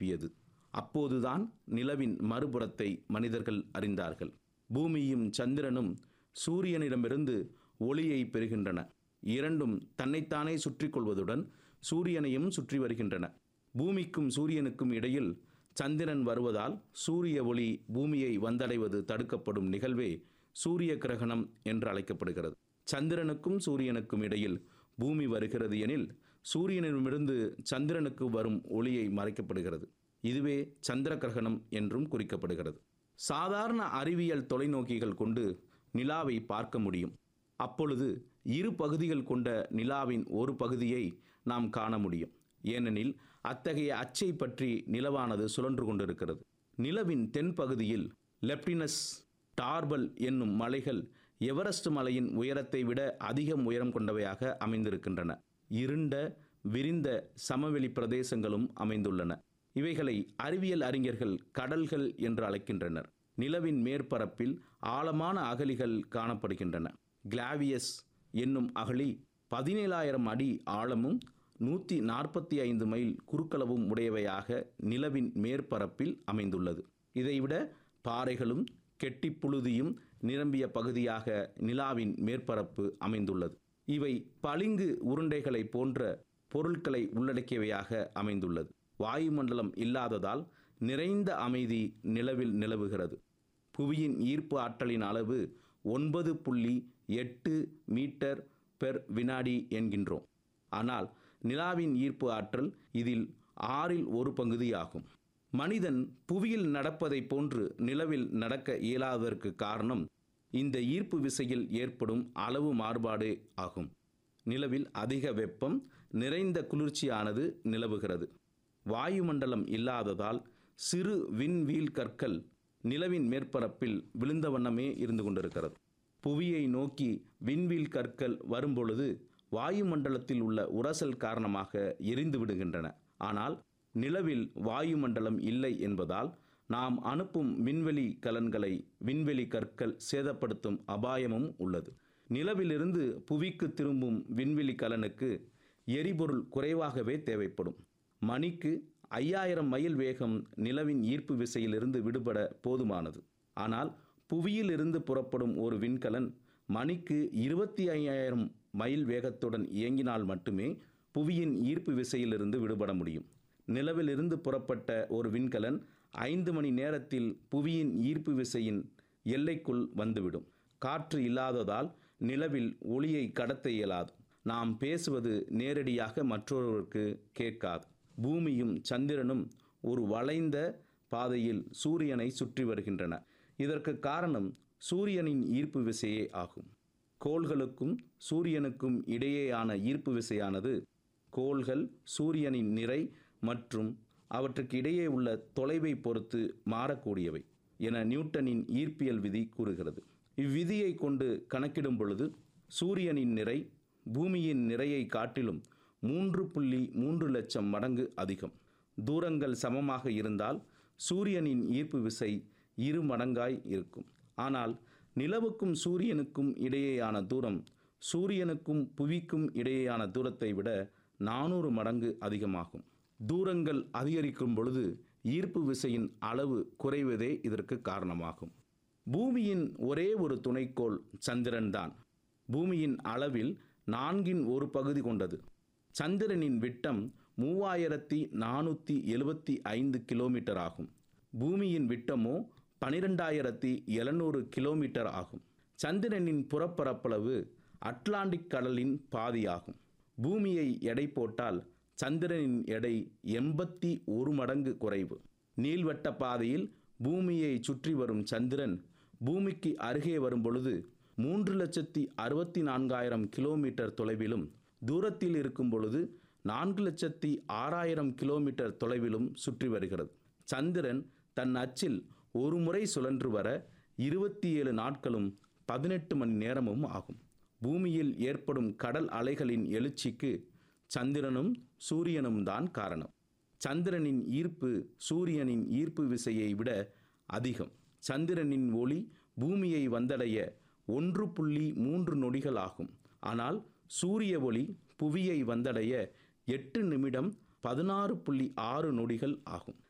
தோன்றியது அப்போதுதான் நிலவின் மறுபுறத்தை மனிதர்கள் அறிந்தார்கள் பூமியும் சந்திரனும் சூரியனிடமிருந்து ஒளியை பெறுகின்றன இரண்டும் தன்னைத்தானே சுற்றி கொள்வதுடன் சூரியனையும் சுற்றி வருகின்றன பூமிக்கும் சூரியனுக்கும் இடையில் சந்திரன் வருவதால் சூரிய ஒளி பூமியை வந்தடைவது தடுக்கப்படும் நிகழ்வே சூரிய கிரகணம் என்று அழைக்கப்படுகிறது சந்திரனுக்கும் சூரியனுக்கும் இடையில் பூமி வருகிறது எனில் சூரியனிடமிருந்து சந்திரனுக்கு வரும் ஒளியை மறைக்கப்படுகிறது இதுவே சந்திர கிரகணம் என்றும் குறிக்கப்படுகிறது சாதாரண அறிவியல் தொலைநோக்கிகள் கொண்டு நிலாவை பார்க்க முடியும் அப்பொழுது இரு பகுதிகள் கொண்ட நிலாவின் ஒரு பகுதியை நாம் காண முடியும் ஏனெனில் அத்தகைய அச்சை பற்றி நிலவானது சுழன்று கொண்டிருக்கிறது நிலவின் தென் பகுதியில் லெப்டினஸ் டார்பல் என்னும் மலைகள் எவரெஸ்ட் மலையின் உயரத்தை விட அதிகம் உயரம் கொண்டவையாக அமைந்திருக்கின்றன இருண்ட விரிந்த சமவெளி பிரதேசங்களும் அமைந்துள்ளன இவைகளை அறிவியல் அறிஞர்கள் கடல்கள் என்று அழைக்கின்றனர் நிலவின் மேற்பரப்பில் ஆழமான அகழிகள் காணப்படுகின்றன கிளாவியஸ் என்னும் அகழி பதினேழாயிரம் அடி ஆழமும் நூற்றி நாற்பத்தி ஐந்து மைல் குறுக்களவும் உடையவையாக நிலவின் மேற்பரப்பில் அமைந்துள்ளது இதைவிட பாறைகளும் கெட்டிப்புழுதியும் நிரம்பிய பகுதியாக நிலாவின் மேற்பரப்பு அமைந்துள்ளது இவை பளிங்கு உருண்டைகளை போன்ற பொருட்களை உள்ளடக்கியவையாக அமைந்துள்ளது வாயுமண்டலம் இல்லாததால் நிறைந்த அமைதி நிலவில் நிலவுகிறது புவியின் ஈர்ப்பு ஆற்றலின் அளவு ஒன்பது புள்ளி எட்டு மீட்டர் பெர் வினாடி என்கின்றோம் ஆனால் நிலாவின் ஈர்ப்பு ஆற்றல் இதில் ஆறில் ஒரு பகுதியாகும் மனிதன் புவியில் நடப்பதைப் போன்று நிலவில் நடக்க இயலாததற்கு காரணம் இந்த ஈர்ப்பு விசையில் ஏற்படும் அளவு மாறுபாடு ஆகும் நிலவில் அதிக வெப்பம் நிறைந்த குளிர்ச்சியானது நிலவுகிறது வாயுமண்டலம் இல்லாததால் சிறு விண்வீல் கற்கள் நிலவின் மேற்பரப்பில் விழுந்த வண்ணமே இருந்து கொண்டிருக்கிறது புவியை நோக்கி விண்வீல் கற்கள் வரும்பொழுது வாயுமண்டலத்தில் உள்ள உரசல் காரணமாக எரிந்து விடுகின்றன ஆனால் நிலவில் வாயுமண்டலம் இல்லை என்பதால் நாம் அனுப்பும் விண்வெளி கலன்களை விண்வெளி கற்கள் சேதப்படுத்தும் அபாயமும் உள்ளது நிலவிலிருந்து புவிக்கு திரும்பும் விண்வெளி கலனுக்கு எரிபொருள் குறைவாகவே தேவைப்படும் மணிக்கு ஐயாயிரம் மைல் வேகம் நிலவின் ஈர்ப்பு விசையிலிருந்து விடுபட போதுமானது ஆனால் புவியிலிருந்து புறப்படும் ஒரு விண்கலன் மணிக்கு இருபத்தி ஐயாயிரம் மைல் வேகத்துடன் இயங்கினால் மட்டுமே புவியின் ஈர்ப்பு விசையிலிருந்து விடுபட முடியும் நிலவிலிருந்து புறப்பட்ட ஒரு விண்கலன் ஐந்து மணி நேரத்தில் புவியின் ஈர்ப்பு விசையின் எல்லைக்குள் வந்துவிடும் காற்று இல்லாததால் நிலவில் ஒளியை கடத்த இயலாது நாம் பேசுவது நேரடியாக மற்றொருவருக்கு கேட்காது பூமியும் சந்திரனும் ஒரு வளைந்த பாதையில் சூரியனை சுற்றி வருகின்றன இதற்கு காரணம் சூரியனின் ஈர்ப்பு விசையே ஆகும் கோள்களுக்கும் சூரியனுக்கும் இடையேயான ஈர்ப்பு விசையானது கோள்கள் சூரியனின் நிறை மற்றும் அவற்றுக்கு இடையே உள்ள தொலைவை பொறுத்து மாறக்கூடியவை என நியூட்டனின் ஈர்ப்பியல் விதி கூறுகிறது இவ்விதியை கொண்டு கணக்கிடும் பொழுது சூரியனின் நிறை பூமியின் நிறையை காட்டிலும் மூன்று புள்ளி மூன்று லட்சம் மடங்கு அதிகம் தூரங்கள் சமமாக இருந்தால் சூரியனின் ஈர்ப்பு விசை இரு மடங்காய் இருக்கும் ஆனால் நிலவுக்கும் சூரியனுக்கும் இடையேயான தூரம் சூரியனுக்கும் புவிக்கும் இடையேயான தூரத்தை விட நானூறு மடங்கு அதிகமாகும் தூரங்கள் அதிகரிக்கும் பொழுது ஈர்ப்பு விசையின் அளவு குறைவதே இதற்கு காரணமாகும் பூமியின் ஒரே ஒரு துணைக்கோள் சந்திரன்தான் பூமியின் அளவில் நான்கின் ஒரு பகுதி கொண்டது சந்திரனின் விட்டம் மூவாயிரத்தி நானூற்றி எழுபத்தி ஐந்து கிலோமீட்டர் ஆகும் பூமியின் விட்டமோ பனிரெண்டாயிரத்தி எழுநூறு கிலோமீட்டர் ஆகும் சந்திரனின் புறப்பரப்பளவு அட்லாண்டிக் கடலின் பாதியாகும் பூமியை எடை போட்டால் சந்திரனின் எடை எண்பத்தி ஒரு மடங்கு குறைவு நீள்வட்ட பாதையில் பூமியை சுற்றி வரும் சந்திரன் பூமிக்கு அருகே வரும் பொழுது மூன்று லட்சத்தி அறுபத்தி நான்காயிரம் கிலோமீட்டர் தொலைவிலும் தூரத்தில் இருக்கும் பொழுது நான்கு லட்சத்தி ஆறாயிரம் கிலோமீட்டர் தொலைவிலும் சுற்றி வருகிறது சந்திரன் தன் அச்சில் ஒரு முறை சுழன்று வர இருபத்தி ஏழு நாட்களும் பதினெட்டு மணி நேரமும் ஆகும் பூமியில் ஏற்படும் கடல் அலைகளின் எழுச்சிக்கு சந்திரனும் சூரியனும் தான் காரணம் சந்திரனின் ஈர்ப்பு சூரியனின் ஈர்ப்பு விசையை விட அதிகம் சந்திரனின் ஒளி பூமியை வந்தடைய ஒன்று புள்ளி மூன்று நொடிகள் ஆகும் ஆனால் சூரிய ஒளி புவியை வந்தடைய எட்டு நிமிடம் பதினாறு புள்ளி ஆறு நொடிகள் ஆகும்